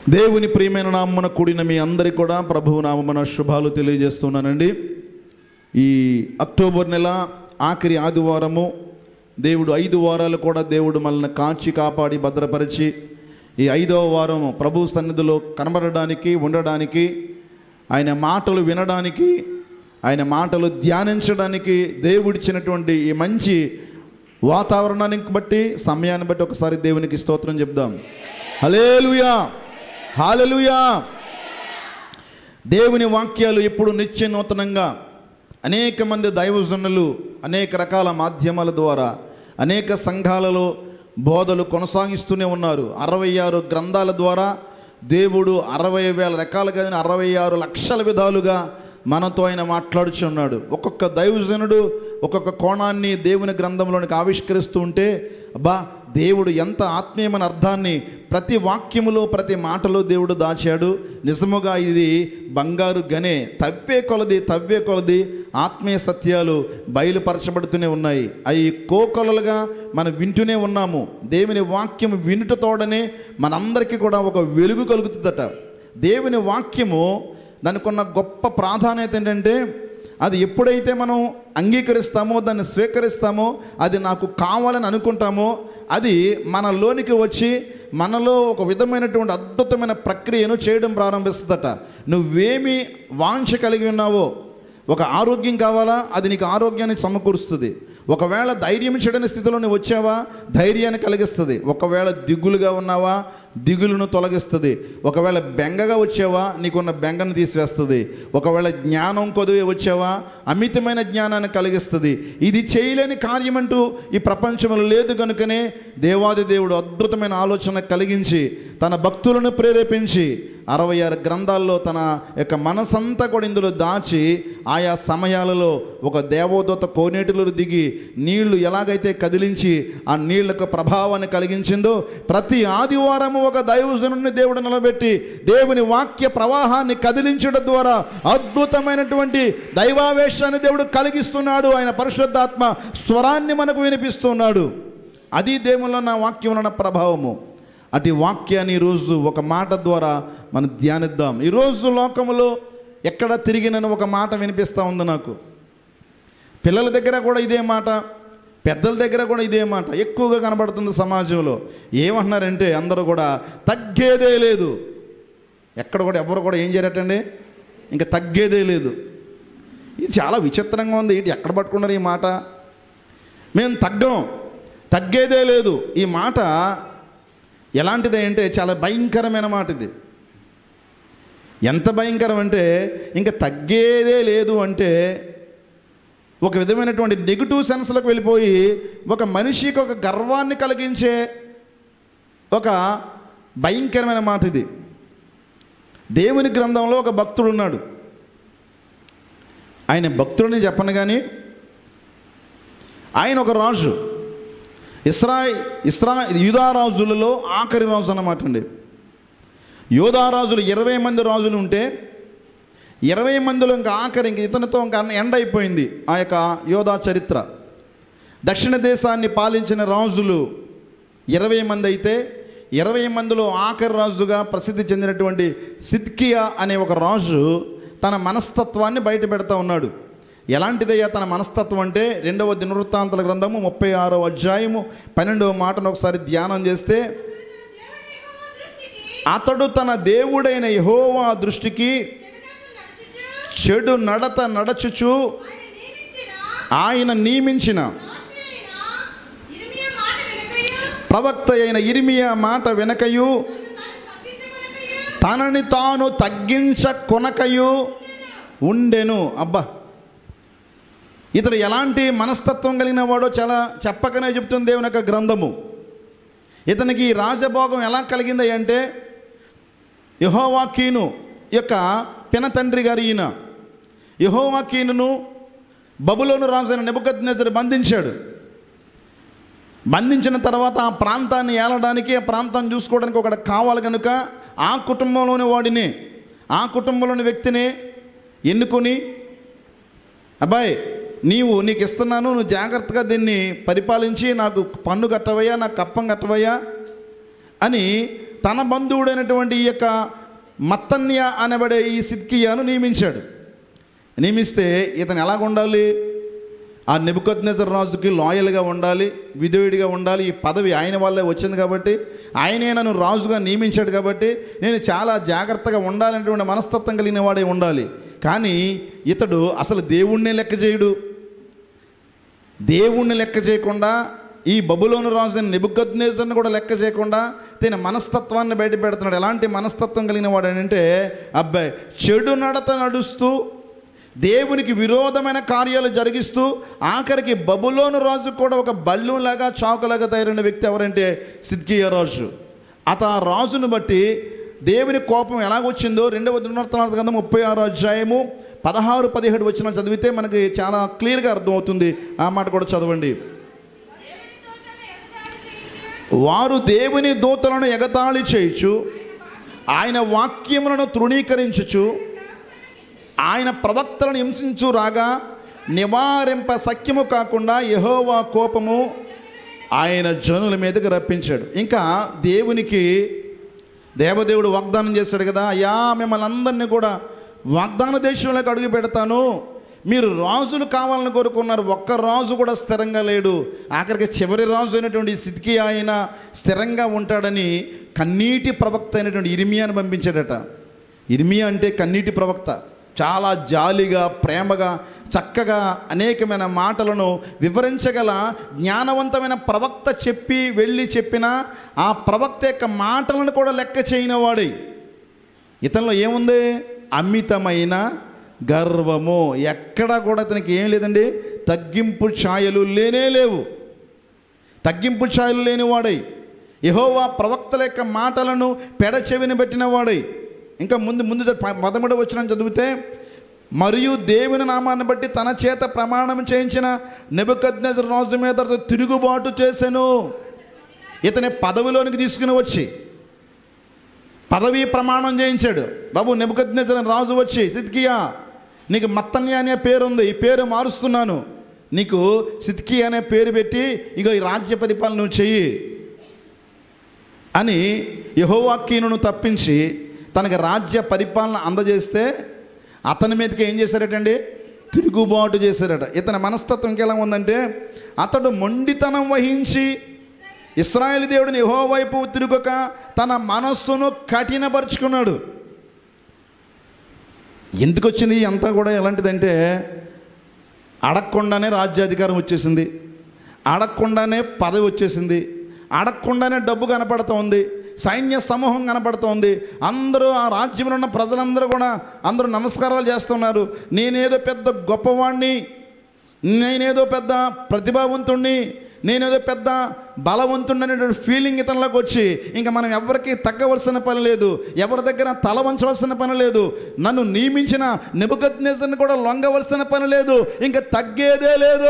దేవుని ప్రియమైన నామమున కూడిన మీ అందరికి కూడా ప్రభువు నామమున శుభాలు తెలియజేస్తున్నానండి ఈ అక్టోబర్ నెల ఆఖరి ఆదివారము దేవుడు ఐదు వారాలు కూడా దేవుడు మనల్ని కాచి కాపాడి భద్రపరిచి ఈ ఐదవ వారం ప్రభు సన్నిధిలో కనబడడానికి ఉండడానికి ఆయన మాటలు వినడానికి ఆయన మాటలు ధ్యానించడానికి దేవుడిచ్చినటువంటి ఈ మంచి వాతావరణానికి బట్టి సమయాన్ని బట్టి ఒకసారి దేవునికి స్తోత్రం చెప్దాం హలేలుయా హాలెలుయా దేవుని వాక్యాలు ఎప్పుడు నిత్య నూతనంగా అనేక మంది దైవజనులు అనేక రకాల మాధ్యమాల ద్వారా అనేక సంఘాలలో బోధలు కొనసాగిస్తూనే ఉన్నారు అరవై ఆరు గ్రంథాల ద్వారా దేవుడు అరవై వేల రకాలుగా అరవై ఆరు లక్షల విధాలుగా మనతో ఆయన మాట్లాడుచున్నాడు ఒక్కొక్క దైవజనుడు ఒక్కొక్క కోణాన్ని దేవుని గ్రంథంలోనికి ఆవిష్కరిస్తూ ఉంటే అబ్బా దేవుడు ఎంత ఆత్మీయమైన అర్థాన్ని ప్రతి వాక్యములో ప్రతి మాటలో దేవుడు దాచాడు నిజముగా ఇది బంగారు గనే తవ్వే కొలది తవ్వే కొలది ఆత్మీయ సత్యాలు బయలుపరచబడుతూనే ఉన్నాయి అవి కోకొలలుగా మనం వింటూనే ఉన్నాము దేవుని వాక్యం వినుటతోడనే మనందరికీ కూడా ఒక వెలుగు కలుగుతుందట దేవుని వాక్యము దానికి ఉన్న గొప్ప ప్రాధాన్యత ఏంటంటే అది ఎప్పుడైతే మనం అంగీకరిస్తామో దాన్ని స్వీకరిస్తామో అది నాకు కావాలని అనుకుంటామో అది మనలోనికి వచ్చి మనలో ఒక విధమైనటువంటి అద్భుతమైన ప్రక్రియను చేయడం ప్రారంభిస్తుందట నువ్వేమి వాంఛ కలిగి ఉన్నావో ఒక ఆరోగ్యం కావాలా అది నీకు ఆరోగ్యాన్ని సమకూరుస్తుంది ఒకవేళ ధైర్యం చెడని స్థితిలో నువ్వు వచ్చావా ధైర్యాన్ని కలిగిస్తుంది ఒకవేళ దిగులుగా ఉన్నావా దిగులును తొలగిస్తుంది ఒకవేళ బెంగగా వచ్చావా నీకున్న బెంగను తీసివేస్తుంది ఒకవేళ జ్ఞానం కొదువే వచ్చావా అమితమైన జ్ఞానాన్ని కలిగిస్తుంది ఇది చేయలేని కార్యమంటూ ఈ ప్రపంచంలో లేదు కనుకనే దేవాది దేవుడు అద్భుతమైన ఆలోచన కలిగించి తన భక్తులను ప్రేరేపించి అరవై ఆరు గ్రంథాల్లో తన యొక్క మనసంతా కూడా ఇందులో దాచి ఆయా సమయాలలో ఒక దేవదూత కోనేటిలో దిగి నీళ్లు ఎలాగైతే కదిలించి ఆ నీళ్లకు ప్రభావాన్ని కలిగించిందో ప్రతి ఆదివారము ఒక దైవజనుని దేవుడు నిలబెట్టి దేవుని వాక్య ప్రవాహాన్ని కదిలించడం ద్వారా అద్భుతమైనటువంటి దైవావేశాన్ని దేవుడు కలిగిస్తున్నాడు ఆయన పరిశుద్ధాత్మ స్వరాన్ని మనకు వినిపిస్తున్నాడు అది దేవుల్లో నా వాక్యంలో ఉన్న ప్రభావము అటు వాక్యాన్ని ఈరోజు ఒక మాట ద్వారా మనం ధ్యానిద్దాం ఈరోజు లోకములో ఎక్కడ తిరిగినని ఒక మాట వినిపిస్తూ ఉంది నాకు పిల్లల దగ్గర కూడా ఇదే మాట పెద్దల దగ్గర కూడా ఇదే మాట ఎక్కువగా కనబడుతుంది సమాజంలో ఏమంటున్నారంటే అందరూ కూడా తగ్గేదే లేదు ఎక్కడ కూడా ఎవరు కూడా ఏం చేయరటండి ఇంకా తగ్గేదే లేదు ఇది చాలా విచిత్రంగా ఉంది ఇటు ఎక్కడ పట్టుకున్నారు ఈ మాట మేము తగ్గం తగ్గేదే లేదు ఈ మాట ఎలాంటిది అంటే చాలా భయంకరమైన మాట ఇది ఎంత భయంకరం అంటే ఇంకా తగ్గేదే లేదు అంటే ఒక విధమైనటువంటి నెగిటివ్ సెన్స్లోకి వెళ్ళిపోయి ఒక మనిషికి ఒక గర్వాన్ని కలిగించే ఒక భయంకరమైన మాట ఇది దేవుని గ్రంథంలో ఒక భక్తుడు ఉన్నాడు ఆయన భక్తుడిని చెప్పను కానీ ఆయన ఒక రాజు ఇస్రా ఇస్రా యూదారాజులలో ఆఖరి రాజు అన్నమాట అండి యోధారాజులు ఇరవై మంది రాజులు ఉంటే ఇరవై మందిలో ఇంకా ఆఖరి ఇంక ఇతనితో ఇంకా ఎండ్ అయిపోయింది ఆ యొక్క యోధా చరిత్ర దక్షిణ దేశాన్ని పాలించిన రాజులు ఇరవై మంది అయితే ఇరవై మందిలో ఆఖరి రాజుగా ప్రసిద్ధి చెందినటువంటి సిద్కియా అనే ఒక రాజు తన మనస్తత్వాన్ని బయట పెడతా ఉన్నాడు ఎలాంటిదయ్యా తన మనస్తత్వం అంటే రెండవ దినవృత్తాంతల గ్రంథము ముప్పై ఆరో అధ్యాయము పన్నెండవ మాటను ఒకసారి ధ్యానం చేస్తే అతడు తన దేవుడైన యహోవా దృష్టికి చెడు నడత నడచుచు ఆయన నియమించిన ప్రవక్త అయిన ఇరిమియా మాట వెనకయు తనని తాను తగ్గించ కొనకయు ఉండెను అబ్బా ఇతడు ఎలాంటి మనస్తత్వం కలిగిన వాడో చాలా చెప్పకనే చెప్తుంది దేవుని యొక్క గ్రంథము ఇతనికి ఈ రాజభోగం ఎలా కలిగింది అంటే యహోవాకీను యొక్క పినతండ్రి గారు ఈయన యహోవాకీనును బబులోను రాజైన నెబుకద్నెజరు బంధించాడు బంధించిన తర్వాత ఆ ప్రాంతాన్ని ఏలడానికి ఆ ప్రాంతాన్ని చూసుకోవడానికి ఒకటి కావాలి కనుక ఆ కుటుంబంలోని వాడిని ఆ కుటుంబంలోని వ్యక్తిని ఎన్నుకొని అబ్బాయి నీవు నీకు ఇస్తున్నాను నువ్వు జాగ్రత్తగా దీన్ని పరిపాలించి నాకు పన్ను కట్టవయ్యా నాకు కప్పం కట్టవయ్యా అని తన బంధువుడైనటువంటి ఈ యొక్క మత్తన్య అనబడే ఈ సిద్కియాను నియమించాడు నియమిస్తే ఇతను ఎలాగ ఉండాలి ఆ నెబుకద్నెజర్ రాజుకి లాయల్గా ఉండాలి విధేయుడిగా ఉండాలి ఈ పదవి ఆయన వల్లే వచ్చింది కాబట్టి ఆయనే నన్ను రాజుగా నియమించాడు కాబట్టి నేను చాలా జాగ్రత్తగా ఉండాలనేటువంటి మనస్తత్వం కలిగిన వాడే ఉండాలి కానీ ఇతడు అసలు దేవుణ్ణి లెక్క చేయడు దేవుణ్ణి లెక్క చేయకుండా ఈ బబులోను రాజు నెబుకద్నేజర్ని కూడా లెక్క చేయకుండా తన మనస్తత్వాన్ని బయట పెడుతున్నాడు ఎలాంటి మనస్తత్వం కలిగిన వాడు అంటే అబ్బాయి చెడు నడత నడుస్తూ దేవునికి విరోధమైన కార్యాలు జరిగిస్తూ ఆఖరికి బబులోను రాజు కూడా ఒక బల్లులాగా చాకులాగా తయారైన వ్యక్తి ఎవరంటే సిద్కియ రాజు అత ఆ రాజును బట్టి దేవుని కోపం ఎలాగొచ్చిందో రెండవ దినోత్తరార్థ గ్రంథం ముప్పై ఆరు అధ్యాయము పదహారు పదిహేడు వచ్చిన చదివితే మనకి చాలా క్లియర్గా అర్థమవుతుంది ఆ మాట కూడా చదవండి వారు దేవుని దూతలను ఎగతాళి చేయుచు ఆయన వాక్యములను తృణీకరించుచు ఆయన ప్రవక్తలను హింసించు రాగా నివారింప సఖ్యము కాకుండా యెహోవా కోపము ఆయన జనుల మీదకి రప్పించాడు ఇంకా దేవునికి దేవదేవుడు వాగ్దానం చేశాడు కదా అయ్యా మిమ్మల్ని అందరినీ కూడా వాగ్దాన దేశంలోకి అడుగు పెడతాను మీరు రాజులు కావాలని కోరుకున్నారు ఒక్క రాజు కూడా స్థిరంగా లేడు ఆఖరికి చివరి రాజు అయినటువంటి సిద్కి ఆయన స్థిరంగా ఉంటాడని కన్నీటి ప్రవక్త అయినటువంటి ఇరిమియాని పంపించాడట ఇర్మియా అంటే కన్నీటి ప్రవక్త చాలా జాలిగా ప్రేమగా చక్కగా అనేకమైన మాటలను వివరించగల జ్ఞానవంతమైన ప్రవక్త చెప్పి వెళ్ళి చెప్పిన ఆ ప్రవక్త యొక్క మాటలను కూడా లెక్క చేయని వాడే ఇతనిలో ఏముంది అమితమైన గర్వము ఎక్కడా కూడా ఇతనికి ఏం లేదండి తగ్గింపు ఛాయలు లేనే లేవు తగ్గింపు ఛాయలు లేనివాడై యహోవా ప్రవక్తల యొక్క మాటలను పెడచెవిని పెట్టిన వాడై ఇంకా ముందు ముందు పదమూడు వచ్చిన చదివితే మరియు దేవుని నామాన్ని బట్టి తన చేత ప్రమాణం చేయించిన నెబుకద్నెజర్ రాజు మీద అతడు తిరుగుబాటు చేశాను ఇతని పదవిలోనికి తీసుకుని వచ్చి పదవీ ప్రమాణం చేయించాడు బాబు నెబుకద్నెజర్ రాజు వచ్చి సిద్కియా నీకు మత్తన్య అనే పేరు ఉంది ఈ పేరు మారుస్తున్నాను నీకు సిద్కి అనే పేరు పెట్టి ఇగో ఈ రాజ్య పరిపాలన నువ్వు చెయ్యి అని యహోవాక్యను తప్పించి తనకు రాజ్య పరిపాలన అందజేస్తే అతని మీదకి ఏం చేశారటండి తిరుగుబాటు చేశారట ఇతని మనస్తత్వం ఇంకెలా ఉందంటే అతడు మొండితనం వహించి ఇస్రాయేల్ దేవుడిని యహో వైపు తిరుగుక తన మనస్సును కఠినపరుచుకున్నాడు ఎందుకు వచ్చింది అంతా కూడా ఎలాంటిదంటే అడగకుండానే రాజ్యాధికారం వచ్చేసింది అడగకుండానే పదవి వచ్చేసింది అడగకుండానే డబ్బు కనపడుతూ ఉంది సైన్య సమూహం కనపడుతోంది అందరూ ఆ రాజ్యంలో ఉన్న ప్రజలందరూ కూడా అందరూ నమస్కారాలు చేస్తున్నారు నేనేదో పెద్ద గొప్పవాణ్ణి నేనేదో పెద్ద ప్రతిభావంతుణ్ణి నేనేదో పెద్ద బలవంతుణ్ణి అనేటువంటి ఫీలింగ్ ఇతనిలోకి వచ్చి ఇంకా మనం ఎవరికి తగ్గవలసిన పని లేదు ఎవరి దగ్గర తల వంచవలసిన పని లేదు నన్ను నియమించిన నిబద్నేజర్ని కూడా లొంగవలసిన పని లేదు ఇంకా తగ్గేదే లేదు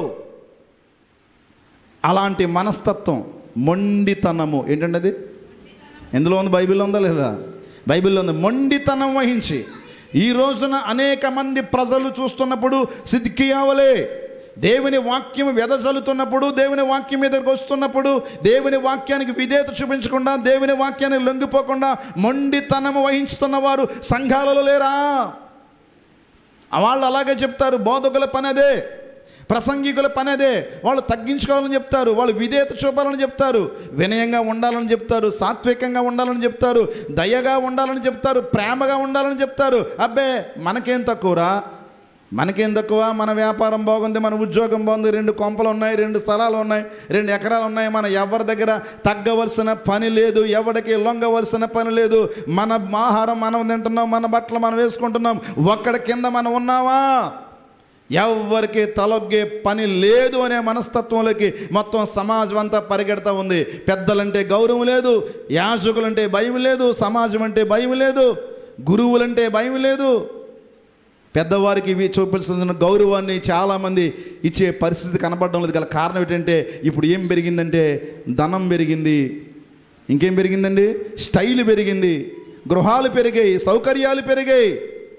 అలాంటి మనస్తత్వం మొండితనము ఏంటండి అది ఎందులో ఉంది బైబిల్లో ఉందా లేదా బైబిల్లో ఉంది మొండితనం వహించి ఈ రోజున అనేక మంది ప్రజలు చూస్తున్నప్పుడు సిద్ధికియావలే దేవుని వాక్యం వెదజల్లుతున్నప్పుడు దేవుని వాక్యం మీదకి వస్తున్నప్పుడు దేవుని వాక్యానికి విధేయత చూపించకుండా దేవుని వాక్యానికి లొంగిపోకుండా మొండితనము వహించుతున్న వారు సంఘాలలో లేరా వాళ్ళు అలాగే చెప్తారు బోధకుల పని అదే ప్రసంగికుల పని అదే వాళ్ళు తగ్గించుకోవాలని చెప్తారు వాళ్ళు విధేయత చూపాలని చెప్తారు వినయంగా ఉండాలని చెప్తారు సాత్వికంగా ఉండాలని చెప్తారు దయగా ఉండాలని చెప్తారు ప్రేమగా ఉండాలని చెప్తారు అబ్బే మనకేం తక్కువరా మనకేం తక్కువ మన వ్యాపారం బాగుంది మన ఉద్యోగం బాగుంది రెండు కొంపలు ఉన్నాయి రెండు స్థలాలు ఉన్నాయి రెండు ఎకరాలు ఉన్నాయి మన ఎవరి దగ్గర తగ్గవలసిన పని లేదు ఎవరికి లొంగవలసిన పని లేదు మన ఆహారం మనం తింటున్నాం మన బట్టలు మనం వేసుకుంటున్నాం ఒక్కడ కింద మనం ఉన్నావా ఎవరికి తలొగ్గే పని లేదు అనే మనస్తత్వంలోకి మొత్తం సమాజం అంతా పరిగెడతా ఉంది పెద్దలంటే గౌరవం లేదు యాజకులంటే భయం లేదు సమాజం అంటే భయం లేదు గురువులంటే భయం లేదు పెద్దవారికి ఇవి చూపించిన గౌరవాన్ని చాలామంది ఇచ్చే పరిస్థితి కనపడడం లేదు గల కారణం ఏంటంటే ఇప్పుడు ఏం పెరిగిందంటే ధనం పెరిగింది ఇంకేం పెరిగిందండి స్టైల్ పెరిగింది గృహాలు పెరిగాయి సౌకర్యాలు పెరిగాయి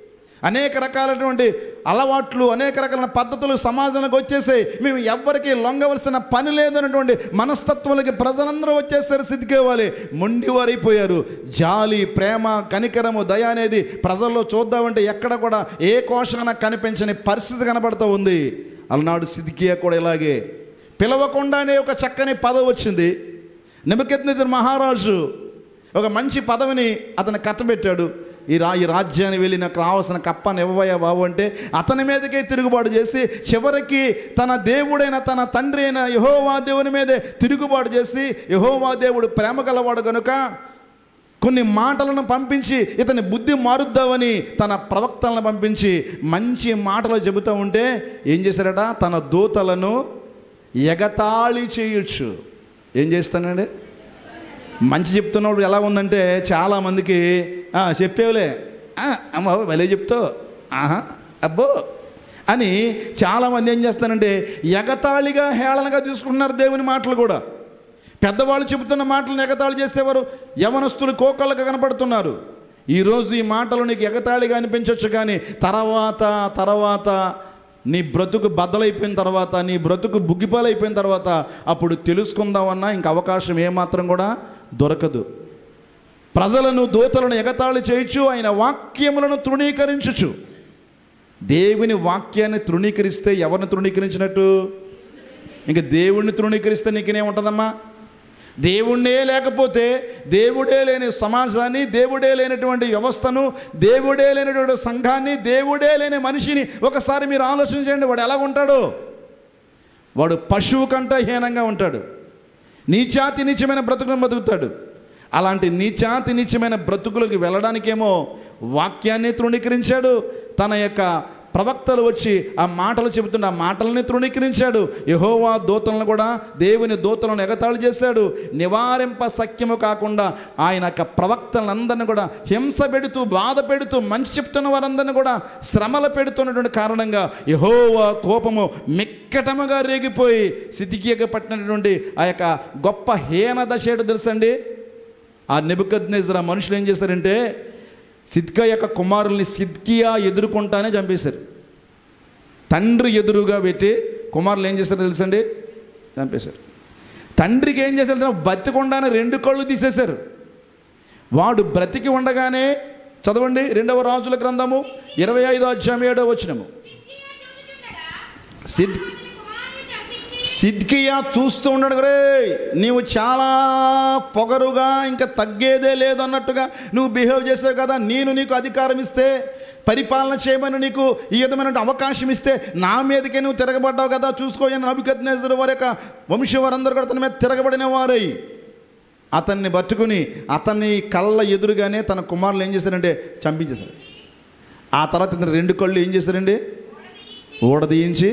అనేక రకాలైనటువంటి అలవాట్లు అనేక రకాలైన పద్ధతులు సమాజంలోకి వచ్చేసాయి మేము ఎవ్వరికి లొంగవలసిన పని లేదన్నటువంటి మనస్తత్వాలకి ప్రజలందరూ వచ్చేసారు సిద్ధికేవాలి మొండివారైపోయారు జాలి ప్రేమ కనికరము దయ అనేది ప్రజల్లో చూద్దామంటే ఎక్కడ కూడా ఏ కోశాన కనిపించని పరిస్థితి కనబడుతూ ఉంది అలనాడు సిద్ధికియా కూడా ఇలాగే పిలవకుండానే ఒక చక్కని పదవి వచ్చింది నిమకెత్నిధర్ మహారాజు ఒక మంచి పదవిని అతను కట్టబెట్టాడు ఈ రా ఈ రాజ్యాన్ని వెళ్ళి నాకు రావాల్సిన కప్పని ఇవ్వబోయా బాబు అంటే అతని మీదకే తిరుగుబాటు చేసి చివరికి తన దేవుడైన తన తండ్రి అయిన యహోవా దేవుని మీదే తిరుగుబాటు చేసి యహోవా దేవుడు ప్రేమ గలవాడు కనుక కొన్ని మాటలను పంపించి ఇతని బుద్ధి మారుద్దామని తన ప్రవక్తలను పంపించి మంచి మాటలు చెబుతూ ఉంటే ఏం చేశారట తన దూతలను ఎగతాళి చేయొచ్చు ఏం చేస్తానండి మంచి చెప్తున్నప్పుడు ఎలా ఉందంటే చాలామందికి "ఆ, చెప్పేవులే "ఆ, అమ్మ భలే చెప్తావు ఆహా అబ్బో అని చాలామంది ఏం చేస్తారంటే ఎగతాళిగా హేళనగా తీసుకుంటున్నారు దేవుని మాటలు కూడా పెద్దవాళ్ళు చెబుతున్న మాటలను ఎగతాళి చేసేవారు యవనస్తులు కోకళ్ళగా కనపడుతున్నారు ఈరోజు ఈ మాటలు నీకు ఎగతాళిగా అనిపించవచ్చు కానీ తర్వాత తర్వాత నీ బ్రతుకు బద్దలైపోయిన తర్వాత నీ బ్రతుకు బుగ్గిపాలైపోయిన తర్వాత అప్పుడు తెలుసుకుందామన్నా ఇంక అవకాశం ఏమాత్రం కూడా దొరకదు ప్రజలను దూతలను ఎగతాళి చేయొచ్చు ఆయన వాక్యములను తృణీకరించచ్చు దేవుని వాక్యాన్ని తృణీకరిస్తే ఎవరిని తృణీకరించినట్టు ఇంక దేవుణ్ణి తృణీకరిస్తే నీకేముంటుందమ్మా దేవుణ్ణే లేకపోతే దేవుడే లేని సమాజాన్ని దేవుడే లేనటువంటి వ్యవస్థను దేవుడే లేనటువంటి సంఘాన్ని దేవుడే లేని మనిషిని ఒకసారి మీరు ఆలోచన చేయండి వాడు ఎలా ఉంటాడు వాడు పశువు కంటే హీనంగా ఉంటాడు నీచాతి నీచమైన బ్రతుకును బతుకుతాడు అలాంటి నీచాతి నీచమైన బ్రతుకులకు వెళ్ళడానికేమో వాక్యాన్ని తృణీకరించాడు తన యొక్క ప్రవక్తలు వచ్చి ఆ మాటలు చెబుతున్న ఆ మాటలని తృణీకరించాడు యహోవా దూతలను కూడా దేవుని దూతలను ఎగతాళి చేశాడు నివారింప సఖ్యము కాకుండా ఆయన యొక్క ప్రవక్తలందరిని కూడా హింస పెడుతూ బాధ పెడుతూ మంచి చెప్తున్న వారందరిని కూడా శ్రమలు పెడుతున్నటువంటి కారణంగా యహోవా కోపము మిక్కటముగా రేగిపోయి సిద్ధికియక పట్టినటువంటి ఆ యొక్క గొప్ప హీన దశ ఏంటో తెలుసండి ఆ నెబుకద్నేజర్ ఆ మనుషులు ఏం చేశారంటే సిద్కా యొక్క కుమారుల్ని సిద్కియా ఎదుర్కొంటానే చంపేశారు తండ్రి ఎదురుగా పెట్టి కుమారులు ఏం చేశారో తెలుసండి చంపేశారు తండ్రికి ఏం చేశారు తెలుసా? బతికుండానే రెండు కళ్ళు తీసేశారు వాడు బ్రతికి ఉండగానే చదవండి రెండవ రాజుల గ్రంథము ఇరవై ఐదో అధ్యాయం ఏడో వచ్చినము సిద్ సిద్కియా చూస్తూ ఉండడు రే నీవు చాలా పొగరుగా ఇంకా తగ్గేదే లేదన్నట్టుగా నువ్వు బిహేవ్ చేసావు కదా నేను నీకు అధికారం ఇస్తే పరిపాలన చేయమని నీకు ఈ విధమైన అవకాశం ఇస్తే నా మీదకే నువ్వు తిరగబడ్డావు కదా చూసుకో అని నబికత్నేశ్వరు వారి యొక్క వంశవారందరూ కూడా తన మీద తిరగబడిన వారై అతన్ని పట్టుకుని అతన్ని కళ్ళ ఎదురుగానే తన కుమారులు ఏం చేశారంటే చంపించేశారు ఆ తర్వాత ఇతను రెండు కళ్ళు ఏం చేశారండి ఊడదీయించి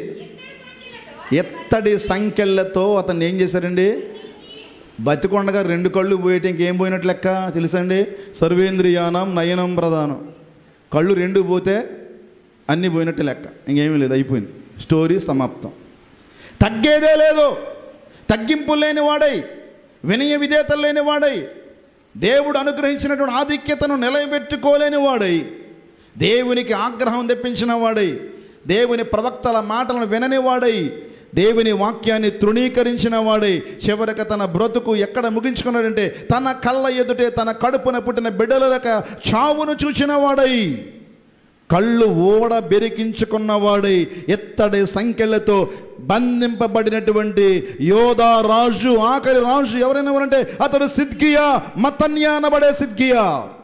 ఎత్తడి సంఖ్యలతో అతన్ని ఏం చేశారండి బతికొండగా రెండు కళ్ళు పోయేట ఇంకేం పోయినట్లు లెక్క తెలుసండి సర్వేంద్రియానం నయనం ప్రధానం కళ్ళు రెండు పోతే అన్నీ పోయినట్టు లెక్క ఇంకేమీ లేదు అయిపోయింది స్టోరీ సమాప్తం తగ్గేదే లేదు తగ్గింపు లేని వాడై వినయ విధేతలు లేని వాడై దేవుడు అనుగ్రహించినటువంటి ఆధిక్యతను నిలబెట్టుకోలేని వాడై దేవునికి ఆగ్రహం తెప్పించిన వాడై దేవుని ప్రవక్తల మాటలను వినని వాడై దేవుని వాక్యాన్ని తృణీకరించిన వాడై చివరికి తన బ్రతుకు ఎక్కడ ముగించుకున్నాడంటే తన కళ్ళ ఎదుటే తన కడుపున పుట్టిన బిడ్డల చావును చూసిన వాడై కళ్ళు ఓడ బెరికించుకున్నవాడై ఎత్తడి సంఖ్యలతో బంధింపబడినటువంటి యోధా రాజు ఆఖరి రాజు ఎవరైనా ఎవరంటే అతడు సిద్కియా మతన్యా అనబడే సిద్కియా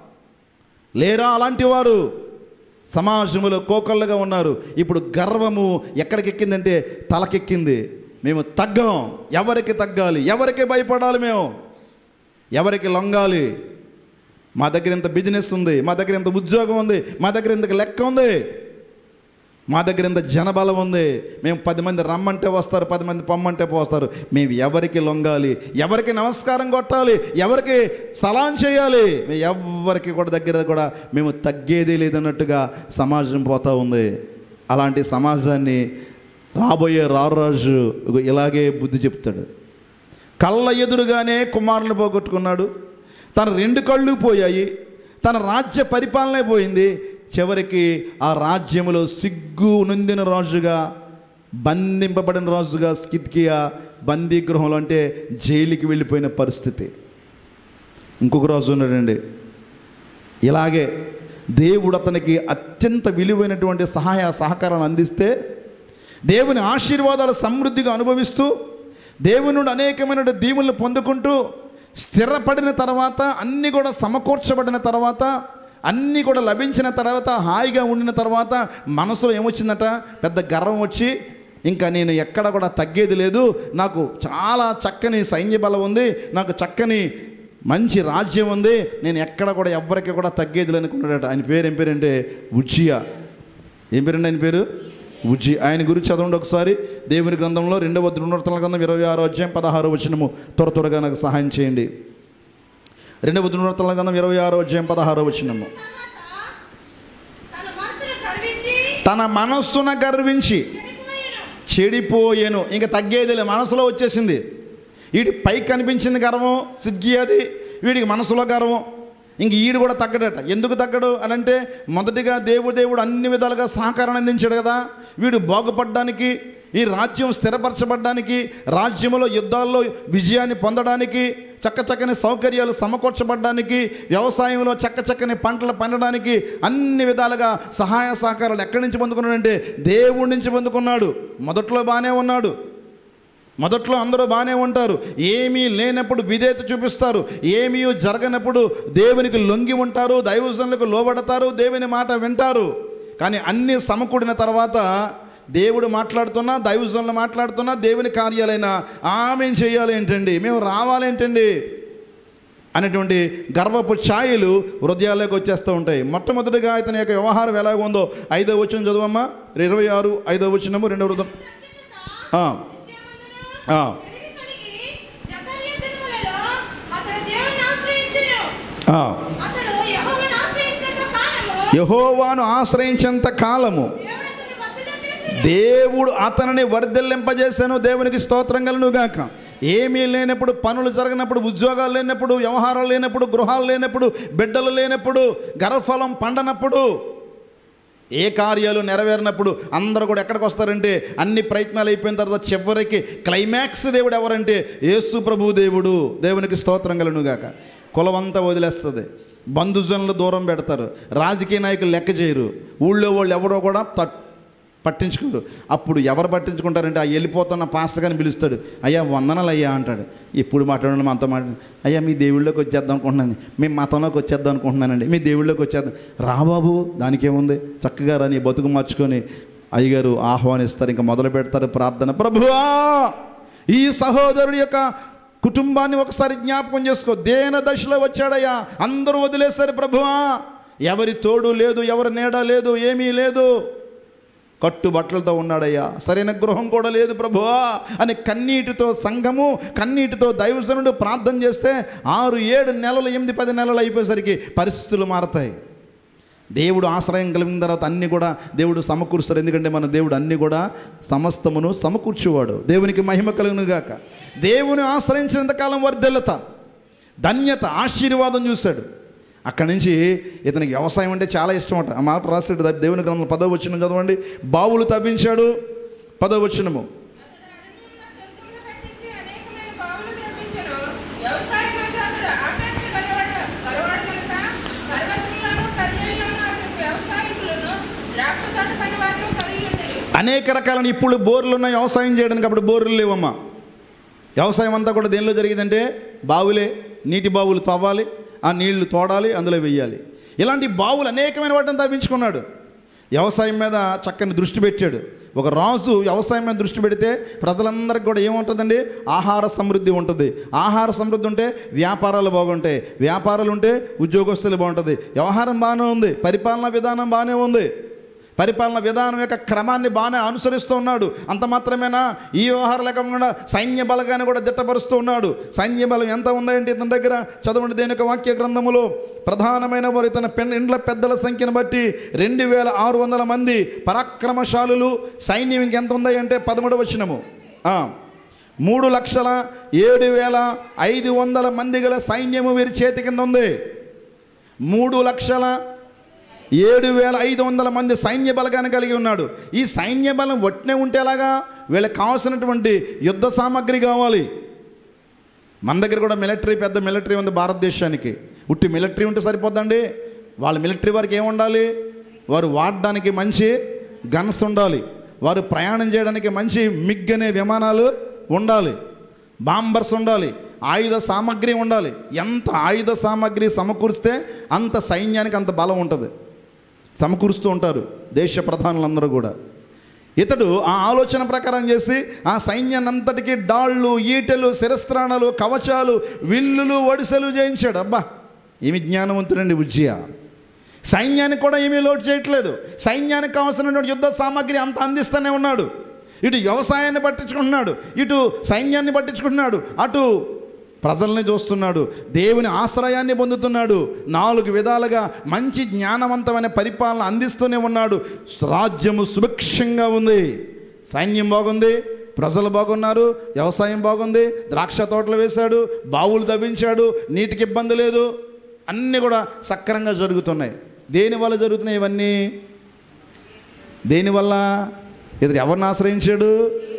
లేరా అలాంటి వారు సమాజంలో కోకళ్ళగా ఉన్నారు ఇప్పుడు గర్వము ఎక్కడికి ఎక్కిందంటే తలకెక్కింది మేము తగ్గం ఎవరికి తగ్గాలి ఎవరికి భయపడాలి మేము ఎవరికి లొంగాలి మా దగ్గర ఇంత బిజినెస్ ఉంది మా దగ్గర ఇంత ఉద్యోగం ఉంది మా దగ్గర ఇంత లెక్క ఉంది మా దగ్గర ఇంత జనబలం ఉంది మేము పది మంది రమ్మంటే వస్తారు పది మంది పొమ్మంటే పోస్తారు మేము ఎవరికి లొంగాలి ఎవరికి నమస్కారం కొట్టాలి ఎవరికి సలాం చేయాలి మేము ఎవరికి కూడా దగ్గర కూడా మేము తగ్గేదే లేదన్నట్టుగా సమాజం పోతా ఉంది అలాంటి సమాజాన్ని రాబోయే రారాజు ఇలాగే బుద్ధి చెప్తాడు కళ్ళ ఎదురుగానే కుమారుని పోగొట్టుకున్నాడు తన రెండు కళ్ళు పోయాయి తన రాజ్య పరిపాలనే పోయింది చివరికి ఆ రాజ్యములో సిగ్గు నొందిన రాజుగా బంధింపబడిన రాజుగా స్కిత్కియా బందీ గృహంలో అంటే జైలుకి వెళ్ళిపోయిన పరిస్థితి ఇంకొక రాజు ఉన్నాడండి ఇలాగే దేవుడు అతనికి అత్యంత విలువైనటువంటి సహాయ సహకారాన్ని అందిస్తే దేవుని ఆశీర్వాదాలు సమృద్ధిగా అనుభవిస్తూ దేవుని నుండి అనేకమైన దీవులను పొందుకుంటూ స్థిరపడిన తర్వాత అన్నీ కూడా సమకూర్చబడిన తర్వాత అన్నీ కూడా లభించిన తర్వాత హాయిగా ఉండిన తర్వాత మనసులో ఏమొచ్చిందట పెద్ద గర్వం వచ్చి ఇంకా నేను ఎక్కడ కూడా తగ్గేది లేదు నాకు చాలా చక్కని సైన్య బలం ఉంది నాకు చక్కని మంచి రాజ్యం ఉంది నేను ఎక్కడ కూడా ఎవ్వరికి కూడా తగ్గేది లేదు అనుకున్నాడట ఆయన పేరు ఏం పేరంటే ఉజ్జియా ఏం పేరండి ఆయన పేరు ఉజ్జి ఆయన గురించి చదవండి ఒకసారి దేవుని గ్రంథంలో రెండవ దృఢతల గ్రంథం ఇరవై ఆరో అధ్యాయం పదహారో వచనము త్వర త్వరగా నాకు సహాయం చేయండి రెండవ దృఢతల గ్రంథం ఇరవై ఆరో అధ్యాయం పదహారో వచనము తన మనసును గర్వించి తన మనస్సున గర్వించి చెడిపోయెను. చెడిపోయేను ఇంకా తగ్గేదిలే మనసులో వచ్చేసింది వీడి పైకి కనిపించింది గర్వం సిగ్గి అది వీడికి మనసులో గర్వం ఇంక ఈడు కూడా తగ్గడట ఎందుకు తగ్గడు అని అంటే మొదటిగా దేవుడు దేవుడు అన్ని విధాలుగా సహకారాన్ని అందించాడు కదా వీడు బాగుపడడానికి ఈ రాజ్యం స్థిరపరచబడడానికి రాజ్యంలో యుద్ధాల్లో విజయాన్ని పొందడానికి చక్క చక్కని సౌకర్యాలు సమకూర్చబడడానికి వ్యవసాయంలో చక్క చక్కని పంటలు పండడానికి అన్ని విధాలుగా సహాయ సహకారాలు ఎక్కడి నుంచి పొందుకున్నాడంటే దేవుడి నుంచి పొందుకున్నాడు మొదట్లో బాగానే ఉన్నాడు మొదట్లో అందరూ బాగానే ఉంటారు ఏమీ లేనప్పుడు విధేయత చూపిస్తారు ఏమీ జరగనప్పుడు దేవునికి లొంగి ఉంటారు దైవజనులకు లోబడతారు దేవుని మాట వింటారు కానీ అన్నీ సమకూడిన తర్వాత దేవుడు మాట్లాడుతున్నా దైవజనులు మాట్లాడుతున్నా దేవుని కార్యాలైనా ఆమె చేయాలి ఏంటండి మేము రావాలేంటండి అనేటువంటి గర్వపు ఛాయలు హృదయాల్లోకి వచ్చేస్తూ ఉంటాయి మొట్టమొదటిగా ఇతని యొక్క వ్యవహారం ఎలాగ ఉందో ఐదో వచ్చిన చదువమ్మా ఇరవై ఆరు ఐదో వచ్చినము రెండవ వృద్ధం ఆ, ఆ. తెలివి కలిగి జకర్యా దినములలో అతడు దేవుని ఆశ్రయించెను. ఆ. అతడు యెహోవాను ఆశ్రయించినంత కాలము యహోవాను ఆశ్రయించేంత కాలము దేవుడు అతన్ని వర్ధిల్ల చేసెను. దేవుడు అతనిని వర్ధిల్లింపజేశాను దేవునికి స్తోత్రం కలను గాక ఏమీ లేనప్పుడు పనులు జరగనప్పుడు ఉద్యోగాలు లేనప్పుడు వ్యవహారాలు లేనప్పుడు గృహాలు లేనప్పుడు బిడ్డలు లేనప్పుడు గర్భఫలం పండనప్పుడు ఏ కార్యాలు నెరవేరినప్పుడు అందరూ కూడా ఎక్కడికి వస్తారంటే అన్ని ప్రయత్నాలు అయిపోయిన తర్వాత చివరికి క్లైమాక్స్ దేవుడు ఎవరంటే యేసు ప్రభు దేవుడు దేవునికి స్తోత్రం కలను గాక కులమంతా వదిలేస్తుంది బంధుజనులు దూరం పెడతారు రాజకీయ నాయకులు లెక్క చేయరు ఊళ్ళో వాళ్ళు ఎవరో కూడా తట్ పట్టించుకోరు అప్పుడు ఎవరు పట్టించుకుంటారంటే ఆ వెళ్ళిపోతున్న పాస్టర్ గారిని పిలుస్తాడు అయ్యా వందనాలు అయ్యా అంటాడు ఇప్పుడు మాట్లాడండి మనతో మాట్లాడు అయ్యా మీ దేవుళ్ళలోకి వచ్చేద్దాం అనుకుంటున్నాను మీ మతంలోకి వచ్చేద్దాం అనుకుంటున్నానండి మీ దేవుళ్ళలోకి వచ్చేద్దాం రా బాబు దానికేముంది చక్కగా రా నీ బతుకు మార్చుకొని అయ్యగారు ఆహ్వానిస్తారు ఇంకా మొదలు పెడతారు ప్రార్థన ప్రభువా ఈ సహోదరుడి యొక్క కుటుంబాన్ని ఒకసారి జ్ఞాపకం చేసుకో దేన దశలో వచ్చాడయ్యా అందరూ వదిలేశారు ప్రభువా ఎవరి తోడు లేదు ఎవరి నీడ లేదు ఏమీ లేదు కట్టుబట్టలతో ఉన్నాడయ్యా సరైన గృహం కూడా లేదు ప్రభువా అని కన్నీటితో సంఘము కన్నీటితో దైవజనుడు ప్రార్థన చేస్తే ఆరు ఏడు నెలలు ఎనిమిది పది నెలలు అయిపోయేసరికి పరిస్థితులు మారతాయి దేవుడు ఆశ్రయం కలిగిన తర్వాత అన్నీ కూడా దేవుడు సమకూరుస్తాడు ఎందుకంటే మన దేవుడు అన్నీ కూడా సమస్తమును సమకూర్చువాడు దేవునికి మహిమ కలుగును గాక దేవుని ఆశ్రయించినంత కాలం వర్ధిల్లత ధన్యత ఆశీర్వాదం చూశాడు అక్కడి నుంచి ఇతనికి వ్యవసాయం అంటే చాలా ఇష్టం అట ఆ మాట రాశాడు దా- దేవుని గ్రంథంలో పదవ వచ్చిన చదవండి బావులు తవ్వించాడు పదవ వచ్చినము జంతువులు కట్టించి అనేకమైన బావులు నిర్మించెను. వ్యవసాయమందు అతడు ఆకాంక్ష గలవాడు- గలవాడు గనుక పర్వతములను, కన్యలను అతడు వ్యవసాయకులను, ద్రాక్ష తోట పనివారును కలిగి ఉండెను. అనేక రకాల ఇప్పుడు బోర్లు ఉన్నాయి వ్యవసాయం చేయడానికి అప్పుడు బోర్లు లేవమ్మా వ్యవసాయం అంతా కూడా దేనిలో జరిగిందంటే బావులే నీటి బావులు తవ్వాలి ఆ నీళ్లు తోడాలి అందులో వెయ్యాలి ఇలాంటి బావులు అనేకమైన వాటిని తవ్వించుకున్నాడు వ్యవసాయం మీద చక్కని దృష్టి పెట్టాడు ఒక రాజు వ్యవసాయం మీద దృష్టి పెడితే ప్రజలందరికీ కూడా ఏముంటుందండి ఆహార సమృద్ధి ఉంటుంది ఆహార సమృద్ధి ఉంటే వ్యాపారాలు బాగుంటాయి వ్యాపారాలు ఉంటే ఉద్యోగస్తులు బాగుంటుంది వ్యవహారం బాగానే ఉంది పరిపాలనా విధానం బాగానే ఉంది పరిపాలన విధానం యొక్క క్రమాన్ని బాగానే అనుసరిస్తూ ఉన్నాడు అంత మాత్రమేనా ఈ వ్యవహారం లేకుండా సైన్య బలగాన్ని కూడా దిట్టపరుస్తూ ఉన్నాడు సైన్య బలం ఎంత ఉందంటే ఇతని దగ్గర చదవండి దేని యొక్క వాక్య గ్రంథములో ప్రధానమైన వారు ఇతని పెన్ ఇండ్ల పెద్దల సంఖ్యను బట్టి రెండు వేల ఆరు వందల మంది పరాక్రమశాలులు సైన్యం ఇంకెంత ఉంది అంటే పదమూడు వచ్చినము మూడు లక్షల ఏడు వేల ఐదు వందల మంది గల సైన్యము వీరి చేతి కింద ఉంది మూడు లక్షల ఏడు వేల ఐదు వందల మంది సైన్య బలగాన్ని కలిగి ఉన్నాడు ఈ సైన్య బలం ఒట్నే ఉంటే ఎలాగా వీళ్ళకి కావాల్సినటువంటి యుద్ధ సామాగ్రి కావాలి మన దగ్గర కూడా మిలిటరీ పెద్ద మిలిటరీ ఉంది భారతదేశానికి ఉట్టి మిలిటరీ ఉంటే సరిపోద్దండి వాళ్ళ మిలిటరీ వారికి ఏం ఉండాలి వారు వాడడానికి మంచి గన్స్ ఉండాలి వారు ప్రయాణం చేయడానికి మంచి మిగ్ అనే విమానాలు ఉండాలి బాంబర్స్ ఉండాలి ఆయుధ సామాగ్రి ఉండాలి ఎంత ఆయుధ సామాగ్రి సమకూరిస్తే అంత సైన్యానికి అంత బలం ఉంటుంది సమకూరుస్తూ ఉంటారు దేశ ప్రధానులందరూ కూడా ఇతడు ఆ ఆలోచన ప్రకారం చేసి ఆ సైన్యాన్నంతటికీ డాళ్ళు ఈటెలు శిరస్త్రాణాలు కవచాలు విల్లులు ఒడిసెలు చేయించాడు అబ్బా ఏమి జ్ఞానవంతుడండి ఉజ్జయ సైన్యానికి కూడా ఏమీ లోటు చేయట్లేదు సైన్యానికి కావాల్సినటువంటి యుద్ధ సామాగ్రి అంత అందిస్తూనే ఉన్నాడు ఇటు వ్యవసాయాన్ని పట్టించుకుంటున్నాడు ఇటు సైన్యాన్ని పట్టించుకుంటున్నాడు అటు ప్రజల్ని చూస్తున్నాడు దేవుని ఆశ్రయాన్ని పొందుతున్నాడు నాలుగు విధాలుగా మంచి జ్ఞానవంతమైన పరిపాలన అందిస్తూనే ఉన్నాడు రాజ్యము సుభిక్షంగా ఉంది సైన్యం బాగుంది ప్రజలు బాగున్నారు వ్యవసాయం బాగుంది ద్రాక్ష తోటలు వేశాడు బావులు తవ్వించాడు నీటికి ఇబ్బంది లేదు అన్నీ కూడా సక్రంగా జరుగుతున్నాయి దేని వల్ల జరుగుతున్నాయి ఇవన్నీ దేనివల్ల ఇతడు ఎవరిని ఆశ్రయించాడు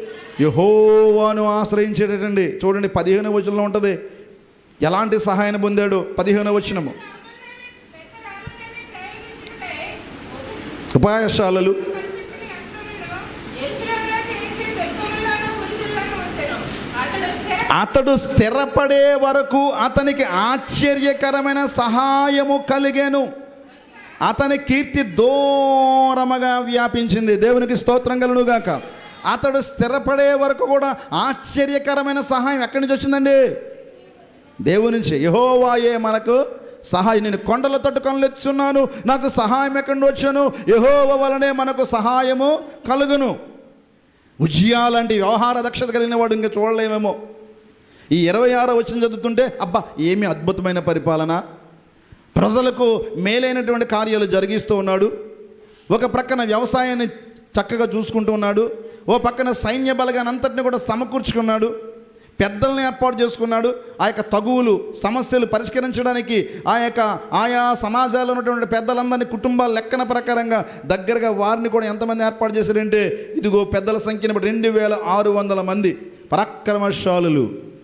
యహోవాను ఆశ్రయించేటండి చూడండి పదిహేను వచనంలో ఉంటుంది ఎలాంటి సహాయాన్ని పొందాడు పదిహేను వచనము పెద్ద రామదేవి ప్రయోగించుకుంటే ఉపాయశాలలు కనిపించిన యంత్రములను యెరూషలేములో చేసి దుర్గములను ఉజ్జులను ఉంచెను. అతడు స్థిర అతడు స్థిరపడే వరకు అతనికి ఆశ్చర్యకరమైన సహాయము కలిగాను అతని కీర్తి దూరముగా వ్యాపించింది దేవునికి స్తోత్రం కలుగుగాక అతడు స్థిరపడే వరకు కూడా ఆశ్చర్యకరమైన సహాయం ఎక్కడి నుంచి వచ్చిందండి దేవుని నుంచి యహోవాయే మనకు సహాయం నేను కొండల తట్టు కనులెచ్చున్నాను నాకు సహాయం ఎక్కడి నుండి వచ్చాను యహోవ వలనే మనకు సహాయము కలుగును ఉజ్జియా లాంటి వ్యవహార దక్షత కలిగిన వాడు ఇంకా చూడలేమేమో ఈ ఇరవై ఆరో వచ్చిన చదువుతుంటే అబ్బా ఏమి అద్భుతమైన పరిపాలన ప్రజలకు మేలైనటువంటి కార్యాలు జరిగిస్తూ ఉన్నాడు ఒక ప్రక్కన వ్యవసాయాన్ని చక్కగా చూసుకుంటూ ఉన్నాడు ఓ పక్కన సైన్య బలగాన్ని అంతటిని కూడా సమకూర్చుకున్నాడు పెద్దల్ని ఏర్పాటు చేసుకున్నాడు ఆ యొక్క తగువులు సమస్యలు పరిష్కరించడానికి ఆ యొక్క ఆయా సమాజాల్లో ఉన్నటువంటి పెద్దలందరినీ కుటుంబాల లెక్కన ప్రకారంగా దగ్గరగా వారిని కూడా ఎంతమంది ఏర్పాటు చేశారంటే ఇదిగో పెద్దల సంఖ్యను బట్టి రెండు వేల ఆరు వందల మంది పరాక్రమశాలులు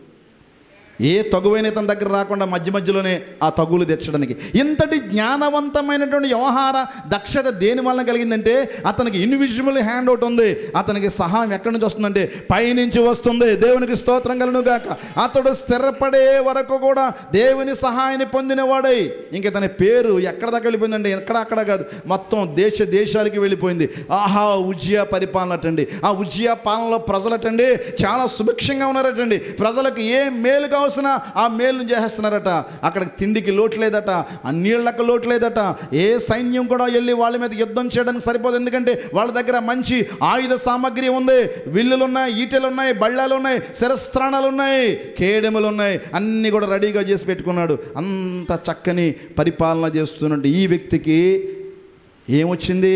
ఏ తగువైన తన దగ్గర రాకుండా మధ్య మధ్యలోనే ఆ తగులు తెచ్చడానికి ఇంతటి జ్ఞానవంతమైనటువంటి వ్యవహార దక్షత దేని వలన కలిగిందంటే అతనికి ఇన్విజిబుల్ హ్యాండ్ అవుట్ ఉంది అతనికి సహాయం ఎక్కడి నుంచి వస్తుందంటే పైనుంచి వస్తుంది దేవునికి స్తోత్రం కలను గాక అతడు స్థిరపడే వరకు కూడా దేవుని సహాయాన్ని పొందినవాడై ఇంక తన పేరు ఎక్కడ దాకా వెళ్ళిపోయిందండి ఎక్కడ అక్కడ కాదు మొత్తం దేశ దేశాలకి వెళ్ళిపోయింది ఆహా ఉజ్జయ పరిపాలన అటండి ఆ ఉజ్జయ పాలనలో ప్రజలటండి చాలా సుభిక్షంగా ఉన్నారటండి ప్రజలకు ఏ మేలు కావాల్సిన ఆ మేలును చేసేస్తున్నారట అక్కడ తిండికి లోటు లేదట ఆ నీళ్ళకు లోటు లేదట ఏ సైన్యం కూడా వెళ్ళి వాళ్ళ మీద యుద్ధం చేయడానికి సరిపోదు ఎందుకంటే వాళ్ళ దగ్గర మంచి ఆయుధ సామాగ్రి ఉంది విల్లులు ఉన్నాయి ఈటెలు ఉన్నాయి బళ్ళాలు ఉన్నాయి శిరస్త్రాణాలు ఉన్నాయి కేడెములు ఉన్నాయి అన్నీ కూడా రెడీగా చేసి పెట్టుకున్నాడు అంత చక్కని పరిపాలన చేస్తున్నట్టు ఈ వ్యక్తికి ఏమొచ్చింది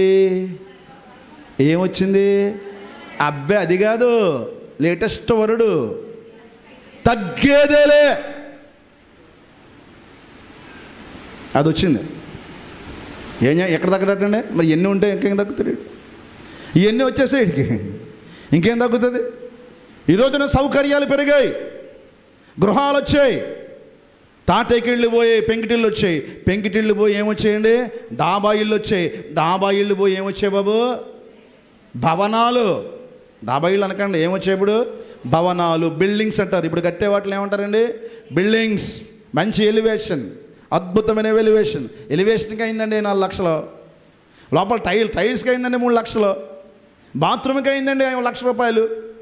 ఏమొచ్చింది అబ్బే అది కాదు లేటెస్ట్ వరుడు తగ్గేదేలే అది వచ్చింది ఏం చే- ఎక్కడ తగ్గడటండి మరి ఎన్ని ఉంటే ఇంకేం తగ్గుతాడు ఈడు? ఇవన్నీ వచ్చేసాయి వీడికి ఇంకేం తగ్గుతుంది ఈ రోజున సౌకర్యాలు పెరిగాయి గృహాలు వచ్చాయి తాటేకిళ్ళు పోయి పెంకిటిళ్ళు వచ్చాయి పెంకిటిళ్ళు పోయి ఏమొచ్చాయండి డాబా ఇళ్ళు వచ్చాయి డాబా ఇళ్ళు పోయి ఏమొచ్చాయి బాబు భవనాలు డాబా ఇళ్ళు అనకండి ఏమొచ్చాయి ఇప్పుడు భవనాలు బిల్డింగ్స్ అంటారు ఇప్పుడు కట్టే వాటిని ఏమంటారండి బిల్డింగ్స్ మంచి ఎలివేషన్ అద్భుతమైన ఎలివేషన్ ఎలివేషన్కి అయిందండి నాలుగు లక్షలు లోపల టైల్ టైల్స్కి అయిందండి మూడు లక్షలు బాత్రూమ్కి అయిందండి ఐదు లక్షల రూపాయలు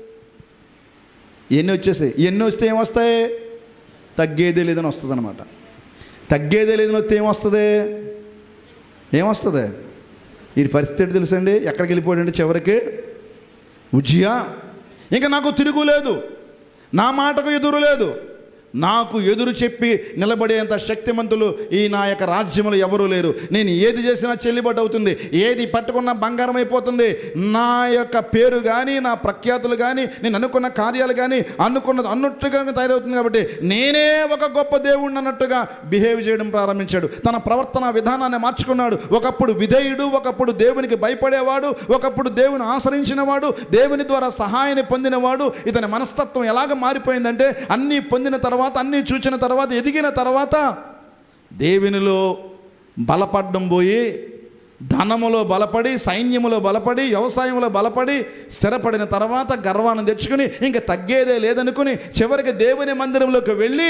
ఎన్ని వచ్చేసాయి ఎన్ని వస్తే ఏమొస్తాయి తగ్గేదే లేదని వస్తుంది అనమాట తగ్గేదే లేదని వస్తే ఏమొస్తుంది ఏమొస్తుంది ఈ పరిస్థితి ఏంటి తెలుసండి ఎక్కడికి వెళ్ళిపోయాడంటే చివరికి ఉజ్జియా ఇంకా నాకు తిరుగు లేదు నా మాటకు ఎదురు లేదు నాకు ఎదురు చెప్పి నిలబడేంత శక్తిమంతులు ఈ నా యొక్క రాజ్యములు ఎవరూ లేరు నేను ఏది చేసినా చెల్లుబాటు అవుతుంది ఏది పట్టుకున్నా బంగారం అయిపోతుంది నా యొక్క పేరు కానీ నా ప్రఖ్యాతులు కానీ నేను అనుకున్న కార్యాలు కానీ అనుకున్నది అన్నట్టుగా తయారవుతుంది కాబట్టి నేనే ఒక గొప్ప దేవుడిని అన్నట్టుగా బిహేవ్ చేయడం ప్రారంభించాడు తన ప్రవర్తన విధానాన్ని మార్చుకున్నాడు ఒకప్పుడు విధేయుడు ఒకప్పుడు దేవునికి భయపడేవాడు ఒకప్పుడు దేవుని ఆశ్రయించినవాడు దేవుని ద్వారా సహాయాన్ని పొందినవాడు ఇతని మనస్తత్వం ఎలాగ మారిపోయిందంటే అన్నీ పొందిన తర్వాత అన్నీ చూచిన తర్వాత ఎదిగిన తర్వాత దేవునిలో బలపడ్డం పోయి ధనములో బలపడి సైన్యములో బలపడి వ్యవసాయంలో బలపడి స్థిరపడిన తర్వాత గర్వాన్ని తెచ్చుకుని ఇంకా తగ్గేదే లేదనుకుని చివరికి దేవుని మందిరంలోకి వెళ్ళి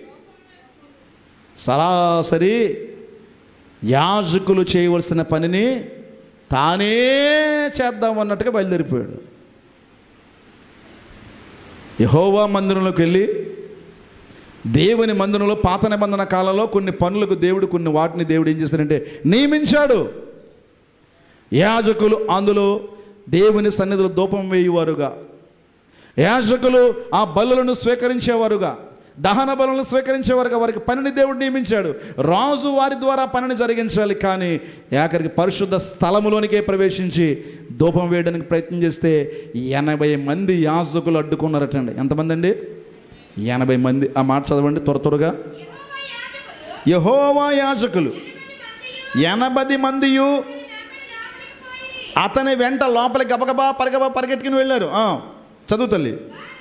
సరాసరి యాజకులు చేయవలసిన పనిని తానే చేద్దాం అన్నట్టుగా బయలుదేరిపోయాడు యహోవా మందిరంలోకి వెళ్ళి దేవుని మందిరంలో పాత నిబంధన కాలంలో కొన్ని పనులకు దేవుడు కొన్ని వాటిని దేవుడు ఏం చేశాడంటే నియమించాడు యాజకులు అందులో దేవుని సన్నిధిలో దూపం వేయువారుగా యాజకులు ఆ బలులను స్వీకరించేవారుగా దహన బలులను స్వీకరించేవారుగా వారికి పనిని దేవుడు నియమించాడు రాజు వారి ద్వారా పనిని జరిగించాలి కానీ ఆఖరికి పరిశుద్ధ స్థలములోనికే ప్రవేశించి దూపం వేయడానికి ప్రయత్నం చేస్తే ఎనభై మంది యాజకులు అడ్డుకున్నారటండి ఎంతమంది అండి ఎనభై మంది ఆ మాట చదవండి త్వర త్వరగా యహోవా యాజకులు ఎనభై మందియు అతని వెంట లోపలికి గబగబా పరిగబా పరిగెట్టుకుని వెళ్ళారు ఆ, చదువు తల్లి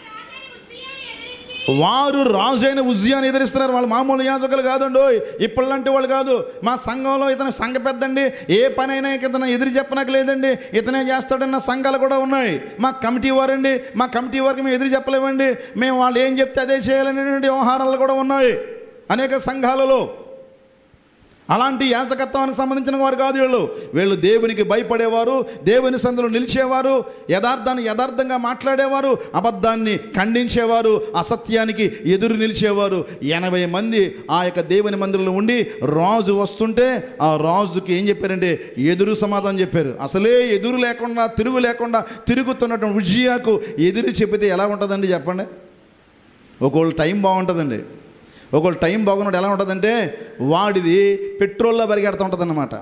వారు రాజు అయిన ఉజ్జయాన్ని ఎదిరిస్తున్నారు వాళ్ళు మామూలు యాజకులు కాదండి ఇప్పుడులాంటి వాళ్ళు కాదు మా సంఘంలో ఇతను సంఘ పెద్దండి ఏ పని అయినా ఇతను ఎదురు చెప్పనకు లేదండి ఇతనే చేస్తాడన్న సంఘాలు కూడా ఉన్నాయి మా కమిటీ వారండి మా కమిటీ వారికి మేము ఎదురు చెప్పలేమండి మేము వాళ్ళు ఏం చెప్తే అదే చేయాలనేటువంటి వ్యవహారాలు కూడా ఉన్నాయి అనేక సంఘాలలో అలాంటి యాజకత్వానికి సంబంధించిన వారు కాదు వీళ్ళు వీళ్ళు దేవునికి భయపడేవారు దేవుని సందులో నిలిచేవారు యథార్థాన్ని యథార్థంగా మాట్లాడేవారు అబద్ధాన్ని ఖండించేవారు అసత్యానికి ఎదురు నిలిచేవారు ఎనభై మంది ఆ యొక్క దేవుని మందిరంలో ఉండి రాజు వస్తుంటే ఆ రాజుకి ఏం చెప్పారంటే ఎదురు సమాధానం చెప్పారు అసలే ఎదురు లేకుండా తిరుగు లేకుండా తిరుగుతున్నటువంటి ఉజ్జియాకు ఎదురు చెప్పితే ఎలా ఉంటుందండి చెప్పండి ఒకళ్ళు టైం బాగుంటుందండి ఒకళ్ళు టైం బాగున్నాడు ఎలా ఉంటుందంటే వాడిది పెట్రోల్లో పరిగెడుతూ ఉంటుంది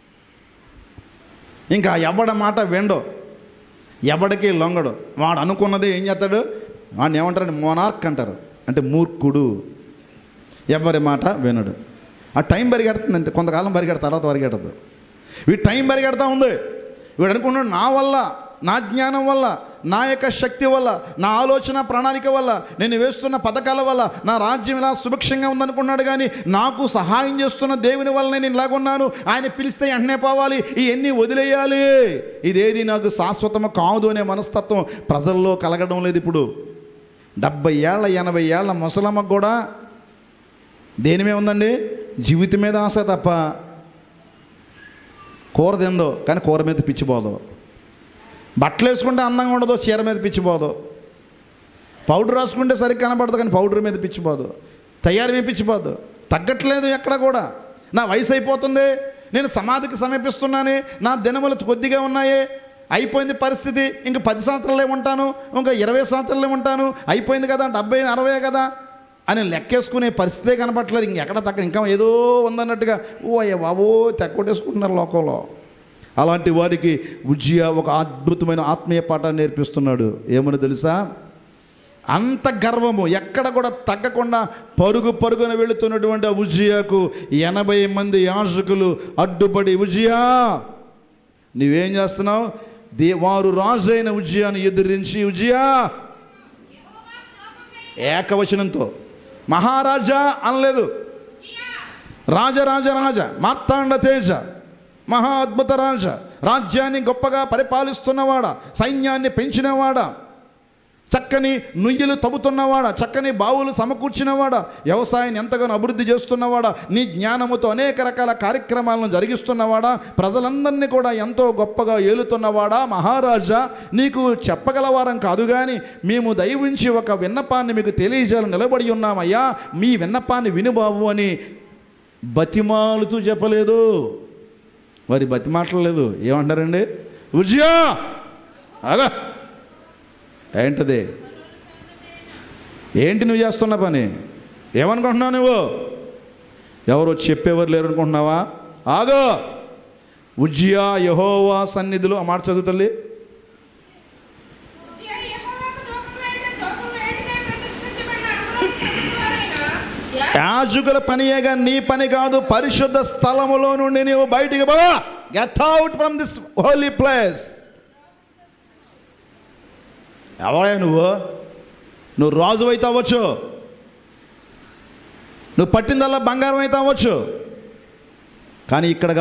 ఇంకా ఎవడ మాట వెండో ఎవడికి లొంగడు వాడు అనుకున్నది ఏం చేస్తాడు వాడిని ఏమంటారు మోనార్క్ అంటారు అంటే మూర్ఖుడు ఎవరి మాట వినడు ఆ టైం పరిగెడుతుంది అంతే కొంతకాలం పరిగెడతా తర్వాత పరిగెడదు వీడు టైం పరిగెడతా ఉంది వీడు అనుకున్నాడు నా వల్ల నా జ్ఞానం వల్ల నా యొక్క శక్తి వల్ల నా ఆలోచన ప్రణాళిక వల్ల నేను వేస్తున్న పథకాల వల్ల నా రాజ్యం ఇలా సుభిక్షంగా ఉందనుకున్నాడు కానీ నాకు సహాయం చేస్తున్న దేవుని వల్ల నేను ఇలాగున్నాను ఆయన పిలిస్తే వెంటనే పోవాలి ఇవన్నీ వదిలేయాలి ఇదేది నాకు శాశ్వతము కాదు అనే మనస్తత్వం ప్రజల్లో కలగడం లేదు ఇప్పుడు డెబ్బై ఏళ్ళ ఎనభై ఏళ్ళ ముసలమ్మకు కూడా దేని మీద ఉందండి జీవితం మీద ఆశ తప్ప కూర తిందో కానీ కూర మీద పిచ్చిపోదు బట్టలు వేసుకుంటే అందంగా ఉండదు చీర మీద పిచ్చిపోదు పౌడర్ రాసుకుంటే సరిగ్గా కనపడదు కానీ పౌడర్ మీద పిచ్చిపోదు తయారు మీద పిచ్చిపోదు తగ్గట్లేదు ఎక్కడ కూడా నా వయసు అయిపోతుంది నేను సమాధికి సమీపిస్తున్నానే నా దినములు కొద్దిగా ఉన్నాయి అయిపోయింది పరిస్థితి ఇంక పది సంవత్సరాలే ఉంటాను ఇంకా ఇరవై సంవత్సరాలే ఉంటాను అయిపోయింది కదా డెబ్బై అరవై కదా అని లెక్కేసుకునే పరిస్థితే కనపట్లేదు ఇంకెక్కడ తగ్గ ఇంకా ఏదో ఉందన్నట్టుగా ఓ అయ్య బాబో తెక్కొట్టేసుకుంటున్నారు లోకంలో అలాంటి వారికి ఉజ్జియా ఒక అద్భుతమైన ఆత్మీయ పాఠాన్ని నేర్పిస్తున్నాడు ఏమని తెలుసా అంత గర్వము ఎక్కడ కూడా తగ్గకుండా పరుగు పరుగున వెళుతున్నటువంటి ఆ ఉజ్జియాకు ఎనభై మంది యాజకులు అడ్డుపడి ఉజ్జియా నువ్వేం చేస్తున్నావు దే వారు రాజు అయిన ఉజ్జియాను ఎదిరించి ఉజ్జియా ఏకవచనంతో మహారాజా అనలేదు రాజరాజ రాజ మార్తాండ తేజ మహా అద్భుత రాజ రాజ్యాన్ని గొప్పగా పరిపాలిస్తున్నవాడా సైన్యాన్ని పెంచినవాడా చక్కని నుయ్యలు తవ్వుతున్నవాడా చక్కని బావులు సమకూర్చినవాడా వ్యవసాయాన్ని ఎంతగానో అభివృద్ధి చేస్తున్నవాడా నీ జ్ఞానముతో అనేక రకాల కార్యక్రమాలను జరిగిస్తున్నవాడా ప్రజలందరినీ కూడా ఎంతో గొప్పగా ఏలుతున్నవాడా మహారాజా నీకు చెప్పగలవారం కాదు కానీ మేము దయవించి ఒక విన్నపాన్ని మీకు తెలియజేయాలని నిలబడి ఉన్నామయ్యా మీ విన్నపాన్ని వినుబాబు అని బతిమాలుతూ చెప్పలేదు వారి బతిమాటలేదు ఏమంటారండి ఉజ్జా అగా ఏంటది ఏంటి నువ్వు చేస్తున్న పని ఏమనుకుంటున్నావు నువ్వు ఎవరు చెప్పేవారు లేరు అనుకుంటున్నావా ఆగో ఉజ్జియా యహోవా సన్నిధిలో ఆ మాట చదువు తల్లి ఉజ్జియా యెహోవాకు ధూపం వేయడం, ధూపం వేయడమే ప్రతిష్ఠించబడిన అహరోను సంతతివారైన యా- యాజకుల పనియేగా నీ పని కాదు పరిశుద్ధ స్థలములో నుండి నీవు బయటికి పో get out from this holy place ఎవరయ్యా నువ్వు నువ్వు రాజు అయితే అవ్వచ్చు నువ్వు పట్టిందల్లా బంగారం అయితే అవ్వచ్చు కానీ ఇక్కడ